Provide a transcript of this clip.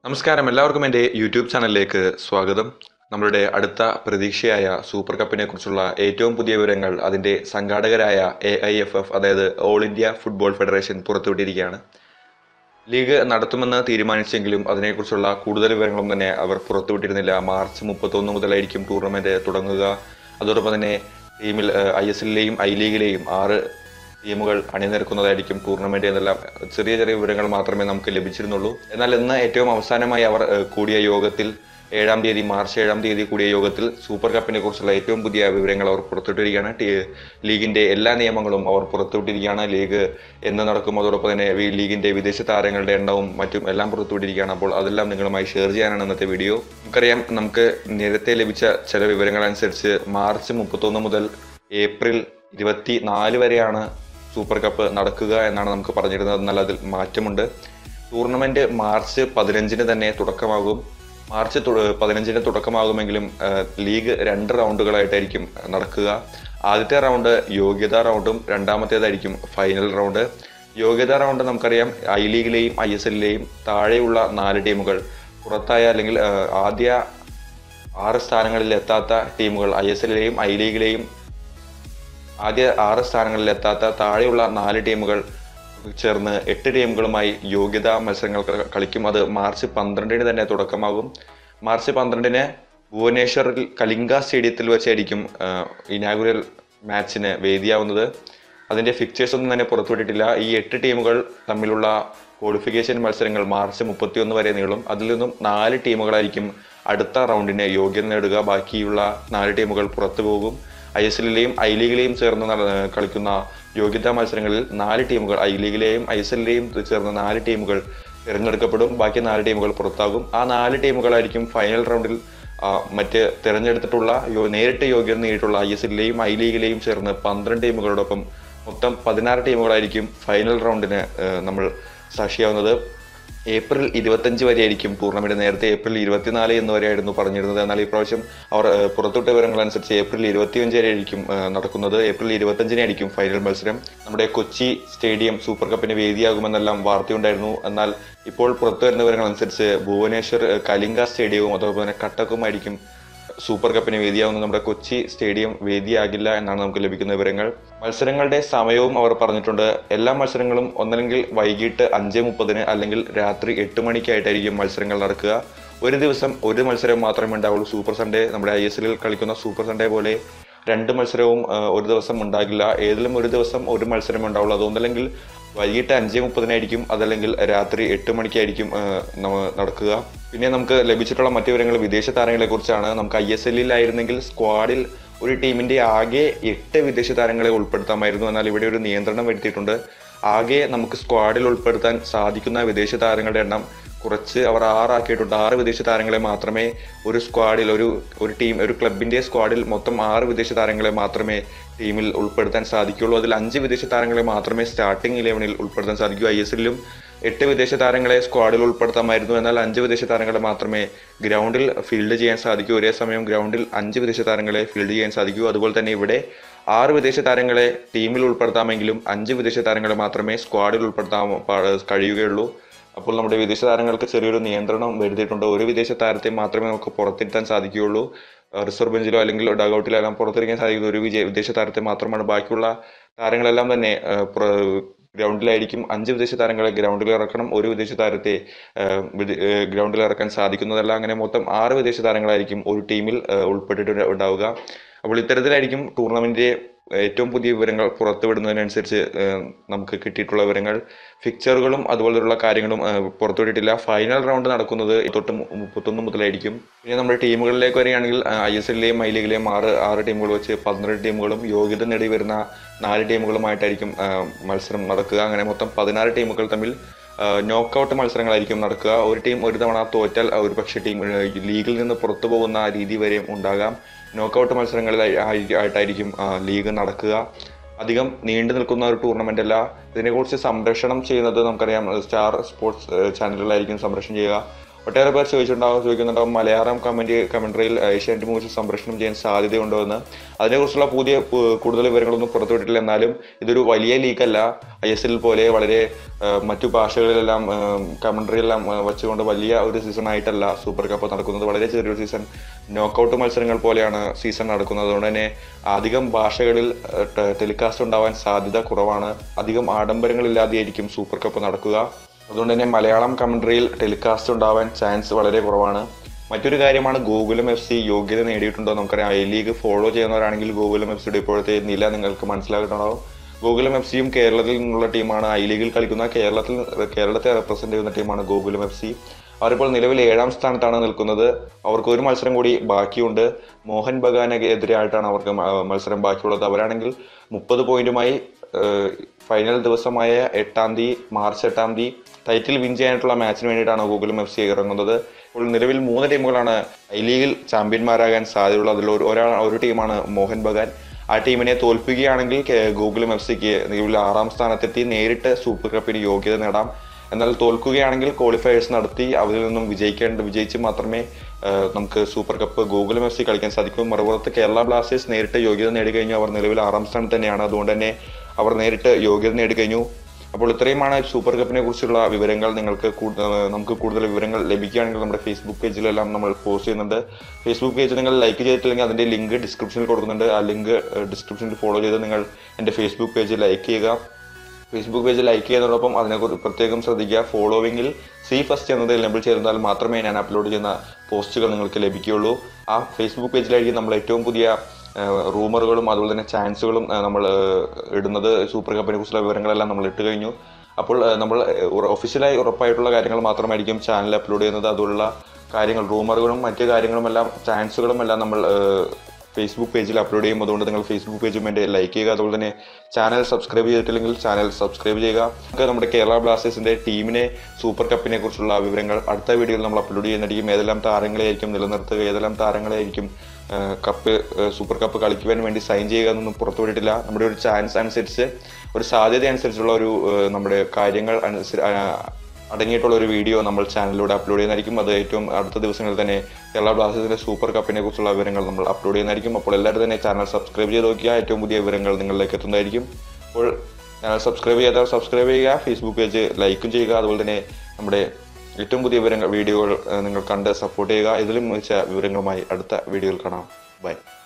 നമസ്കാരം എല്ലാവർക്കും എൻ്റെ യൂട്യൂബ് ചാനലിലേക്ക് സ്വാഗതം നമ്മളുടെ അടുത്ത പ്രതീക്ഷയായ സൂപ്പർ കപ്പിനെ കുറിച്ചുള്ള ഏറ്റവും പുതിയ വിവരങ്ങൾ അതിൻ്റെ സംഘാടകരായ എ ഐ എഫ് എഫ് അതായത് ഓൾ ഇന്ത്യ ഫുട്ബോൾ ഫെഡറേഷൻ പുറത്തുവിട്ടിരിക്കുകയാണ് ലീഗ് നടത്തുമെന്ന് തീരുമാനിച്ചെങ്കിലും അതിനെക്കുറിച്ചുള്ള കൂടുതൽ വിവരങ്ങളൊന്നും തന്നെ അവർ പുറത്തുവിട്ടിരുന്നില്ല മാർച്ച് മുപ്പത്തൊന്ന് മുതലായിരിക്കും ടൂർണമെന്റ് തുടങ്ങുക അതോടൊപ്പം തന്നെ ടീമിൽ ഐ എസ് എല്ലിലെയും ഐ ലീഗിലെയും ആറ് ടീമുകൾ അണിനിരക്കുന്നതായിരിക്കും ടൂർണമെന്റ് എന്നെല്ലാം ചെറിയ ചെറിയ വിവരങ്ങൾ മാത്രമേ നമുക്ക് ലഭിച്ചിരുന്നുള്ളൂ എന്നാൽ ഇന്ന് ഏറ്റവും അവസാനമായി അവർ ഏഹ്, കൂടിയ യോഗത്തിൽ ഏഴാം തീയതി മാർച്ച് ഏഴാം തീയതി കൂടിയ യോഗത്തിൽ സൂപ്പർ കപ്പിനെ കുറിച്ചുള്ള ഏറ്റവും പുതിയ വിവരങ്ങൾ അവർ പുറത്തുവിട്ടിരിക്കുകയാണ് ടീ- ലീഗിന്റെ എല്ലാ നിയമങ്ങളും അവർ പുറത്തുവിട്ടിരിക്കുകയാണ് ലീഗ് എന്ന് നടക്കും അതോടൊപ്പം തന്നെ ഈ ലീഗിന്റെ വിദേശ താരങ്ങളുടെ എണ്ണവും മറ്റും എല്ലാം പുറത്തുവിട്ടിരിക്കുകയാണ് അപ്പോൾ അതെല്ലാം നിങ്ങളുമായി ഷെയർ ചെയ്യാനാണ് ഇന്നത്തെ വീഡിയോ നമുക്കറിയാം നമുക്ക് നേരത്തെ ലഭിച്ച ചില വിവരങ്ങൾ അനുസരിച്ച് മാർച്ച് മുപ്പത്തൊന്ന് മുതൽ ഏപ്രിൽ ഇരുപത്തി നാല് വരെയാണ് സൂപ്പർ കപ്പ് നടക്കുക എന്നാണ് നമുക്ക് പറഞ്ഞിരുന്നത് എന്നാൽ അതിൽ മാറ്റമുണ്ട് ടൂർണമെന്റ് മാർച്ച് പതിനഞ്ചിന് തന്നെ തുടക്കമാകും മാർച്ച് തു- പതിനഞ്ചിന് തുടക്കമാകുമെങ്കിലും ആ, ലീഗ് രണ്ട് റൗണ്ടുകളായിട്ടായിരിക്കും നടക്കുക ആദ്യത്തെ റൗണ്ട് യോഗ്യതാ റൗണ്ടും രണ്ടാമത്തേതായിരിക്കും ഫൈനൽ റൗണ്ട് യോഗ്യതാ റൗണ്ട് നമുക്കറിയാം ഐ ലീഗിലെയും ഐ എസ് എല്ലിലെയും താഴെയുള്ള നാല് ടീമുകൾ പുറത്തായ അല്ലെങ്കിൽ ആ, ആദ്യ ആറ് സ്ഥാനങ്ങളിൽ എത്താത്ത ടീമുകൾ ഐ എസ് എല്ലിലെയും ഐ ലീഗിലെയും ആദ്യ ആറ് സ്ഥാനങ്ങളിൽ എത്താത്ത താഴെയുള്ള നാല് ടീമുകൾ ചേർന്ന് എട്ട് ടീമുകളുമായി യോഗ്യതാ മത്സരങ്ങൾ ക- കളിക്കും അത് മാർച്ച് പന്ത്രണ്ടിന് തന്നെ തുടക്കമാകും മാർച്ച് പന്ത്രണ്ടിന് ഭുവനേശ്വറിൽ കലിംഗ സ്റ്റേഡിയത്തിൽ വെച്ചായിരിക്കും ഇനാഗുറൽ മാച്ചിന് വേദിയാവുന്നത് അതിന്റെ ഫിക്ചേഴ്സ് ഒന്നും തന്നെ പുറത്തുവിട്ടിട്ടില്ല ഈ എട്ട് ടീമുകൾ തമ്മിലുള്ള ക്വാളിഫിക്കേഷൻ മത്സരങ്ങൾ മാർച്ച് മുപ്പത്തിയൊന്ന് വരെ നീളും അതിൽ നിന്നും നാല് ടീമുകളായിരിക്കും അടുത്ത റൗണ്ടിന് യോഗ്യത നേടുക ബാക്കിയുള്ള നാല് ടീമുകൾ പുറത്തു പോകും ഐ എസ് എല്ലിലെയും ഐ ലീഗിലെയും ചേർന്ന് നട- കളിക്കുന്ന യോഗ്യതാ മത്സരങ്ങളിൽ നാല് ടീമുകൾ ഐ ലീഗിലെയും ഐ എസ് എല്ലിലെയും ചേർന്ന് നാല് ടീമുകൾ തിരഞ്ഞെടുക്കപ്പെടും ബാക്കി നാല് ടീമുകൾ പുറത്താകും ആ നാല് ടീമുകളായിരിക്കും ഫൈനൽ റൗണ്ടിൽ ആ, മറ്റ് തിരഞ്ഞെടുത്തിട്ടുള്ള യോ- നേരിട്ട് യോഗ്യത നേടിയിട്ടുള്ള ഐ എസ് എല്ലിലെയും ഐ ലീഗിലെയും ചേർന്ന് പന്ത്രണ്ട് ടീമുകളോടൊപ്പം മൊത്തം പതിനാറ് ടീമുകളായിരിക്കും ഫൈനൽ റൗണ്ടിന് ഏഹ്, നമ്മൾ സാക്ഷിയാവുന്നത് ഏപ്രിൽ ഇരുപത്തഞ്ച് വരെയായിരിക്കും ടൂർണമെന്റ് നേരത്തെ ഏപ്രിൽ ഇരുപത്തിനാല് എന്ന് വരെയായിരുന്നു പറഞ്ഞിരുന്നത് എന്നാൽ ഈ പ്രാവശ്യം അവർ ഏഹ്, പുറത്തുവിട്ട വിവരങ്ങൾ അനുസരിച്ച് ഏപ്രിൽ ഇരുപത്തിയഞ്ച് വരെയായിരിക്കും ഏഹ്, നടക്കുന്നത് ഏപ്രിൽ ഇരുപത്തഞ്ചിനായിരിക്കും ഫൈനൽ മത്സരം നമ്മുടെ കൊച്ചി സ്റ്റേഡിയം സൂപ്പർ കപ്പിന് വേദിയാകുമെന്നെല്ലാം വാർത്തയുണ്ടായിരുന്നു എന്നാൽ ഇപ്പോൾ പുറത്തു വരുന്ന വിവരങ്ങൾ അനുസരിച്ച് ഭുവനേശ്വർ ഏഹ്, കലിംഗ സ്റ്റേഡിയവും അതോടൊപ്പം തന്നെ കട്ടക്കുമായിരിക്കും സൂപ്പർ കപ്പിന് വേദിയാവുന്ന നമ്മുടെ കൊച്ചി സ്റ്റേഡിയം വേദിയാകില്ല എന്നാണ് നമുക്ക് ലഭിക്കുന്ന വിവരങ്ങൾ മത്സരങ്ങളുടെ സമയവും അവർ പറഞ്ഞിട്ടുണ്ട് എല്ലാ മത്സരങ്ങളും ഒന്നല്ലെങ്കിൽ വൈകിട്ട് അഞ്ച് മുപ്പതിന് അല്ലെങ്കിൽ രാത്രി എട്ട് മണിക്കായിട്ടായിരിക്കും മത്സരങ്ങൾ നടക്കുക ഒരു ദിവസം ഒരു മത്സരം മാത്രമേ ഉണ്ടാവുള്ളൂ സൂപ്പർ സൺഡേ നമ്മുടെ ഐ എസ് എല്ലിൽ കളിക്കുന്ന സൂപ്പർ സൺഡേ പോലെ രണ്ട് മത്സരവും ആ, ഒരു ദിവസം ഉണ്ടാകില്ല ഏതിലും ഒരു ദിവസം ഒരു മത്സരമേ ഉണ്ടാവുള്ളൂ അതൊന്നല്ലെങ്കിൽ വൈകിട്ട് അഞ്ച് മുപ്പതിനായിരിക്കും അതല്ലെങ്കിൽ രാത്രി എട്ട് മണിക്കായിരിക്കും ആ, നമ്മ- നടക്കുക പിന്നെ നമുക്ക് ലഭിച്ചിട്ടുള്ള മറ്റു വിവരങ്ങൾ വിദേശ താരങ്ങളെ കുറിച്ചാണ് നമുക്ക് ഐ എസ് എല്ലിലായിരുന്നെങ്കിൽ സ്ക്വാഡിൽ ഒരു ടീമിന്റെ ആകെ എട്ട് വിദേശ താരങ്ങളെ ഉൾപ്പെടുത്താമായിരുന്നു എന്നാൽ ഇവിടെ ഒരു നിയന്ത്രണം വരുത്തിയിട്ടുണ്ട് ആകെ നമുക്ക് സ്ക്വാഡിൽ ഉൾപ്പെടുത്താൻ സാധിക്കുന്ന വിദേശ താരങ്ങളുടെ എണ്ണം കുറച്ച് അവർ ആറാക്കിയിട്ടുണ്ട് ആറ് വിദേശ താരങ്ങളെ മാത്രമേ ഒരു സ്ക്വാഡിൽ ഒരു ഒരു ടീം ഒരു ക്ലബിന്റെ സ്ക്വാഡിൽ മൊത്തം ആറ് വിദേശ താരങ്ങളെ മാത്രമേ ടീമിൽ ഉൾപ്പെടുത്താൻ സാധിക്കുള്ളൂ അതിൽ അഞ്ച് വിദേശ താരങ്ങളെ മാത്രമേ സ്റ്റാർട്ടിംഗ് ഇലവനിൽ ഉൾപ്പെടുത്താൻ സാധിക്കൂ ഐ എസ് എല്ലിലും എട്ട് വിദേശ താരങ്ങളെ സ്ക്വാഡിൽ ഉൾപ്പെടുത്താമായിരുന്നു എന്നാൽ അഞ്ച് വിദേശ താരങ്ങളെ മാത്രമേ ഗ്രൗണ്ടിൽ ഫീൽഡ് ചെയ്യാൻ സാധിക്കൂ ഒരേ സമയം ഗ്രൗണ്ടിൽ അഞ്ച് വിദേശ താരങ്ങളെ ഫീൽഡ് ചെയ്യാൻ സാധിക്കൂ അതുപോലെ തന്നെ ഇവിടെ ആറ് വിദേശ താരങ്ങളെ ടീമിൽ ഉൾപ്പെടുത്താമെങ്കിലും അഞ്ച് വിദേശ താരങ്ങളെ മാത്രമേ സ്ക്വാഡിൽ ഉൾപ്പെടുത്താൻ പാ- കഴിയുകയുള്ളൂ അപ്പോൾ നമ്മുടെ വിദേശ താരങ്ങൾക്ക് ചെറിയൊരു നിയന്ത്രണം വരുത്തിയിട്ടുണ്ട് ഒരു വിദേശ താരത്തെ മാത്രമേ നമുക്ക് പുറത്തിരുത്താൻ സാധിക്കുകയുള്ളൂ അഹ് റിസർവ് ബെഞ്ചിലോ അല്ലെങ്കിൽ ഡഗൌട്ടിലോ എല്ലാം പുറത്തിരിക്കാൻ സാധിക്കുന്ന ഒരു വിജയ വിദേശ താരത്തെ മാത്രമാണ് ബാക്കിയുള്ള താരങ്ങളെല്ലാം തന്നെ അഹ് പ്ര- ഗ്രൗണ്ടിലായിരിക്കും അഞ്ച് വിദേശ താരങ്ങളെ ഗ്രൗണ്ടിൽ ഇറക്കണം ഒരു വിദേശ താരത്തെ അഹ് വിദ- അഹ് ഗ്രൗണ്ടിൽ ഇറക്കാൻ സാധിക്കുന്നതല്ല അങ്ങനെ മൊത്തം ആറ് വിദേശ താരങ്ങളായിരിക്കും ഒരു ടീമിൽ അഹ് ഉൾപ്പെട്ടിട്ട് ഉണ്ടാവുക അപ്പോൾ ഇത്തരത്തിലായിരിക്കും ടൂർണമെന്റിന്റെ ഏറ്റവും പുതിയ വിവരങ്ങൾ പുറത്തുവിടുന്നതിനനുസരിച്ച് ഏഹ്, നമുക്ക് കിട്ടിയിട്ടുള്ള വിവരങ്ങൾ ഫിക്ചറുകളും അതുപോലെയുള്ള കാര്യങ്ങളും ഏഹ്, പുറത്തുവിട്ടിട്ടില്ല ഫൈനൽ റൗണ്ട് നടക്കുന്നത് തൊട്ട് മു- മുപ്പത്തൊന്ന് മുതലായിരിക്കും പിന്നെ നമ്മുടെ ടീമുകളിലേക്ക് വരികയാണെങ്കിൽ ഐ എസ് എല്ലിലെയും ഐ ലീഗിലെയും ആറ് ആറ് ടീമുകൾ വെച്ച് പന്ത്രണ്ട് ടീമുകളും യോഗ്യത നേടി വരുന്ന നാല് ടീമുകളുമായിട്ടായിരിക്കും ഏഹ്, മത്സരം നടക്കുക അങ്ങനെ മൊത്തം പതിനാറ് ടീമുകൾ തമ്മിൽ നോക്കൗട്ട് മത്സരങ്ങളായിരിക്കും നടക്കുക ഒരു ടീം ഒരു തവണ തോറ്റാൽ ഒരു പക്ഷേ ടീം ഏഹ്, ലീഗിൽ നിന്ന് പുറത്തു പോകുന്ന രീതി വരെയും ഉണ്ടാകാം നോക്കൗട്ട് മത്സരങ്ങളിൽ ആയിട്ടായിരിക്കും ആ, ലീഗ് നടക്കുക അധികം നീണ്ടു നിൽക്കുന്ന ഒരു ടൂർണമെന്റ് അല്ല ഇതിനെക്കുറിച്ച് സംരക്ഷണം ചെയ്യുന്നത് നമുക്കറിയാം സ്റ്റാർ സ്പോർട്സ് ഏഹ്, ചാനലുകളായിരിക്കും സംരക്ഷണം ചെയ്യുക ഒട്ടേറെ പേർ ചോദിച്ചിട്ടുണ്ടാവും ചോദിക്കുന്നുണ്ടാവും മലയാളം കമന്റ് കമന്ററിയിൽ ഏഷ്യാനെറ്റ് മൂവീസ് സംപ്രേഷണം ചെയ്യാൻ സാധ്യതയുണ്ടോ എന്ന് അതിനെക്കുറിച്ചുള്ള പുതിയ പു- കൂടുതൽ വിവരങ്ങളൊന്നും പുറത്തുവിട്ടിട്ടില്ല എന്നാലും ഇതൊരു വലിയ ലീക്കല്ല ഐ എസ് എൽ പോലെ വളരെ ആ, മറ്റു ഭാഷകളിലെല്ലാം കമന്ററിയെല്ലാം വെച്ചുകൊണ്ട് വലിയ ഒരു സീസൺ ആയിട്ടല്ല സൂപ്പർ കപ്പ് നടക്കുന്നത് വളരെ ചെറിയൊരു സീസൺ നോക്കൗട്ട് മത്സരങ്ങൾ പോലെയാണ് സീസൺ നടക്കുന്നത് അതുകൊണ്ട് തന്നെ അധികം ഭാഷകളിൽ ടെലികാസ്റ്റ് ഉണ്ടാവാൻ സാധ്യത കുറവാണ് അധികം ആഡംബരങ്ങളില്ലാതെയായിരിക്കും സൂപ്പർ കപ്പ് നടക്കുക അതുകൊണ്ട് തന്നെ മലയാളം കമന്ററിയിൽ ടെലികാസ്റ്റ് ഉണ്ടാവാൻ ചാൻസ് വളരെ കുറവാണ് മറ്റൊരു കാര്യമാണ് ഗോകുലം എഫ് സി യോഗ്യത നേടിയിട്ടുണ്ടോ നമുക്കറിയാം ഐ ലീഗ് ഫോളോ ചെയ്യുന്നവരാണെങ്കിൽ ഗോകുലം എഫ് സിയുടെ ഇപ്പോഴത്തെ നില നിങ്ങൾക്ക് മനസ്സിലായിട്ടുണ്ടാവും ഗോകുലം എഫ് സിയും കേരളത്തിൽ നിന്നുള്ള ടീമാണ് ഐ ലീഗിൽ കളിക്കുന്ന കേരളത്തിൽ കേരളത്തെ റെപ്രസെന്റ് ചെയ്യുന്ന ടീമാണ് ഗോകുലം എഫ് സി അവരിപ്പോൾ നിലവിൽ ഏഴാം സ്ഥാനത്താണ് നിൽക്കുന്നത് അവർക്ക് ഒരു മത്സരം കൂടി ബാക്കിയുണ്ട് മോഹൻ ബഗാന് എതിരായിട്ടാണ് അവർക്ക് മ- മത്സരം ബാക്കിയുള്ളത് അവരാണെങ്കിൽ മുപ്പത് പോയിന്റുമായി ഏഹ്, ഫൈനൽ ദിവസമായ എട്ടാം തീയതി മാർച്ച് എട്ടാം തീയതി ടൈറ്റിൽ വിൻ ചെയ്യാനായിട്ടുള്ള മാച്ചിന് വേണ്ടിയിട്ടാണ് ഗോകുലം എഫ് സി ഇറങ്ങുന്നത് ഇപ്പോൾ നിലവിൽ മൂന്ന് ടീമുകളാണ് ഐ ലീഗിൽ ചാമ്പ്യന്മാരാകാൻ സാധ്യതയുള്ളത് അതിൽ ഒരു ഒരാൾ ഒരു ടീമാണ് മോഹൻ ബഗാൻ ആ ടീമിനെ തോൽപ്പിക്കുകയാണെങ്കിൽ കെ- ഗോകുലം എഫ് സിക്ക് നിലവിൽ ആറാം സ്ഥാനത്തെത്തി നേരിട്ട് സൂപ്പർ കപ്പിന് യോഗ്യത നേടാം എന്നാൽ തോൽക്കുകയാണെങ്കിൽ ക്വാളിഫയേഴ്സ് നടത്തി അതിൽ നിന്നും വിജയിക്കേണ്ട വിജയിച്ച് മാത്രമേ ആ, നമുക്ക് super cup Gokulam F C കളിക്കാൻ സാധിക്കും മറുപുറത്ത് കേരള ബ്ലാസ്റ്റേഴ്സ് നേരിട്ട് യോഗ്യത നേടിക്കഴിഞ്ഞു അവർ നിലവിൽ ആറാം സ്ഥാനത്ത് തന്നെയാണ് അതുകൊണ്ട് തന്നെ അവർ നേരിട്ട് യോഗ്യത നേടിക്കഴിഞ്ഞു അപ്പോൾ ഇത്രയുമാണ് സൂപ്പർ കപ്പിനെ കുറിച്ചുള്ള വിവരങ്ങൾ നിങ്ങൾക്ക് കൂടു- ആ, നമുക്ക് കൂടുതൽ വിവരങ്ങൾ ലഭിക്കുകയാണെങ്കിൽ നമ്മുടെ ഫേസ്ബുക്ക് പേജിലെല്ലാം നമ്മൾ പോസ്റ്റ് ചെയ്യുന്നുണ്ട് ഫേസ്ബുക്ക് പേജ് നിങ്ങൾ ലൈക്ക് ചെയ്തിട്ടില്ലെങ്കിൽ അതിന്റെ ലിങ്ക് ഡിസ്ക്രിപ്ഷനിൽ കൊടുക്കുന്നുണ്ട് ആ ലിങ്ക് ഡിസ്ക്രിപ്ഷനിൽ ഫോളോ ചെയ്ത് നിങ്ങൾ എൻ്റെ ഫേസ്ബുക്ക് പേജ് ലൈക്ക് ചെയ്യുക ഫേസ്ബുക്ക് പേജ് ലൈക്ക് ചെയ്യുന്നതോടൊപ്പം അതിനെക്കുറിച്ച് പ്രത്യേകം ശ്രദ്ധിക്കുക ഫോളോവിങ്ങിൽ സി ഫസ്റ്റ് എന്നത് എനേബിൾ ചെയ്താൽ മാത്രമേ ഞാൻ അപ്ലോഡ് ചെയ്യുന്ന പോസ്റ്റുകൾ നിങ്ങൾക്ക് ലഭിക്കുകയുള്ളൂ ആ ഫേസ്ബുക്ക് പേജിലായിരിക്കും നമ്മൾ ഏറ്റവും പുതിയ റൂമറുകളും അതുപോലെ തന്നെ ചാൻസുകളും ആ, നമ്മൾ ആ, ഇടുന്നത് സൂപ്പർ കപ്പിനെ കുറിച്ചുള്ള വിവരങ്ങളെല്ലാം നമ്മൾ ഇട്ട് കഴിഞ്ഞു അപ്പോൾ ആ, നമ്മൾ ഒഫീഷ്യലായി ഉറപ്പായിട്ടുള്ള കാര്യങ്ങൾ മാത്രമായിരിക്കും ചാനൽ അപ്ലോഡ് ചെയ്യുന്നത് അതുള്ള കാര്യങ്ങൾ റൂമറുകളും മറ്റു കാര്യങ്ങളുമെല്ലാം ചാൻസുകളും എല്ലാം നമ്മൾ ആ, ഫേസ്ബുക്ക് പേജിൽ അപ്ലോഡ് ചെയ്യും അതുകൊണ്ട് നിങ്ങൾ ഫേസ്ബുക്ക് പേജും എൻ്റെ ലൈക്ക് ചെയ്യുക അതുപോലെ തന്നെ ചാനൽ സബ്സ്ക്രൈബ് ചെയ്തിട്ടില്ലെങ്കിൽ ചാനൽ സബ്സ്ക്രൈബ് ചെയ്യുക നമുക്ക് നമ്മുടെ കേരള ബ്ലാസ്റ്റേഴ്സിന്റെ ടീമിനെ സൂപ്പർ കപ്പിനെ കുറിച്ചുള്ള വിവരങ്ങൾ അടുത്ത വീഡിയോയിൽ നമ്മൾ അപ്ലോഡ് ചെയ്യുന്നതായിരിക്കും ഏതെല്ലാം താരങ്ങളെയായിരിക്കും നിലനിർത്തുക ഏതെല്ലാം താരങ്ങളെയായിരിക്കും ആ, കപ്പ് ആ, സൂപ്പർ കപ്പ് കളിക്കുവാൻ വേണ്ടി സൈൻ ചെയ്യുക എന്നൊന്നും പുറത്തുവിട്ടിട്ടില്ല നമ്മുടെ ഒരു ചാൻസ് അനുസരിച്ച് ഒരു സാധ്യത അനുസരിച്ചുള്ള ഒരു ആ, നമ്മുടെ കാര്യങ്ങൾ അനുസരി ആ, അടങ്ങിയിട്ടുള്ള ഒരു വീഡിയോ നമ്മൾ ചാനലിലൂടെ അപ്ലോഡ് ചെയ്യുന്നതായിരിക്കും അത് ഏറ്റവും അടുത്ത ദിവസങ്ങളിൽ തന്നെ കേരള ബ്ലാസ്റ്റേഴ്സിന്റെ സൂപ്പർ കപ്പിനെ കുറിച്ചുള്ള വിവരങ്ങൾ നമ്മൾ അപ്ലോഡ് ചെയ്യുന്നതായിരിക്കും അപ്പോൾ എല്ലാവരും തന്നെ ചാനൽ സബ്സ്ക്രൈബ് ചെയ്ത് നോക്കിയാൽ ഏറ്റവും പുതിയ വിവരങ്ങൾ നിങ്ങളിലേക്ക് എത്തുന്നതായിരിക്കും അപ്പോൾ ചാനൽ സബ്സ്ക്രൈബ് ചെയ്യാത്തവർ സബ്സ്ക്രൈബ് ചെയ്യുക ഫേസ്ബുക്ക് പേജ് ലൈക്കും ചെയ്യുക അതുപോലെ തന്നെ നമ്മുടെ ഏറ്റവും പുതിയ വിവരങ്ങൾ വീഡിയോകൾ ഏഹ്, നിങ്ങൾ കണ്ട് സപ്പോർട്ട് ചെയ്യുക ഇതിലും മികച്ച വിവരങ്ങളുമായി അടുത്ത വീഡിയോയിൽ കാണാം ബൈ